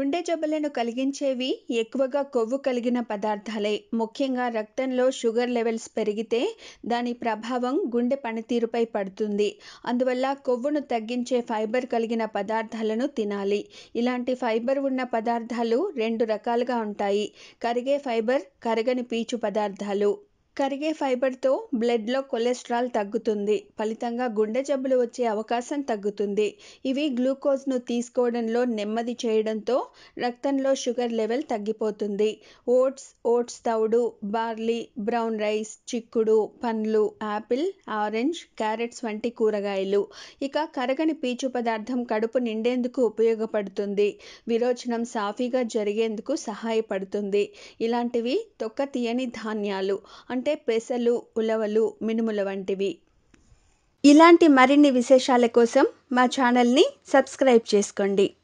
గుండె జబ్బులను కలిగించేవి ఎక్కువగా కొవ్వు కలిగిన పదార్థాలే ముఖ్యంగా రక్తంలో షుగర్ లెవెల్స్ పెరిగితే దాని ప్రభావం గుండె పనితీరుపై పడుతుంది అందువల్ల కొవ్వును తగ్గించే ఫైబర్ కలిగిన పదార్థాలను తినాలి ఇలాంటి ఫైబర్ ఉన్న పదార్థాలు రెండు రకాలుగా ఉంటాయి కరిగే ఫైబర్ కరగని పీచు పదార్థాలు కరిగే ఫైబర్తో బ్లడ్లో కొలెస్ట్రాల్ తగ్గుతుంది ఫలితంగా గుండె జబ్బులు వచ్చే అవకాశం తగ్గుతుంది ఇవి గ్లూకోజ్ను తీసుకోవడంలో నెమ్మది చేయడంతో రక్తంలో షుగర్ లెవెల్ తగ్గిపోతుంది ఓట్స్ ఓట్స్ తవుడు బార్లీ బ్రౌన్ రైస్ చిక్కుడు పండ్లు యాపిల్ ఆరెంజ్ క్యారెట్స్ వంటి కూరగాయలు ఇక కరగని పీచు పదార్థం కడుపు నిండేందుకు ఉపయోగపడుతుంది విరోచనం సాఫీగా జరిగేందుకు సహాయపడుతుంది ఇలాంటివి తొక్క తీయని ధాన్యాలు అంటే పెసలు ఉలవలు మినుముల వంటివి ఇలాంటి మరిన్ని విశేషాల కోసం మా ఛానల్ని సబ్స్క్రైబ్ చేసుకోండి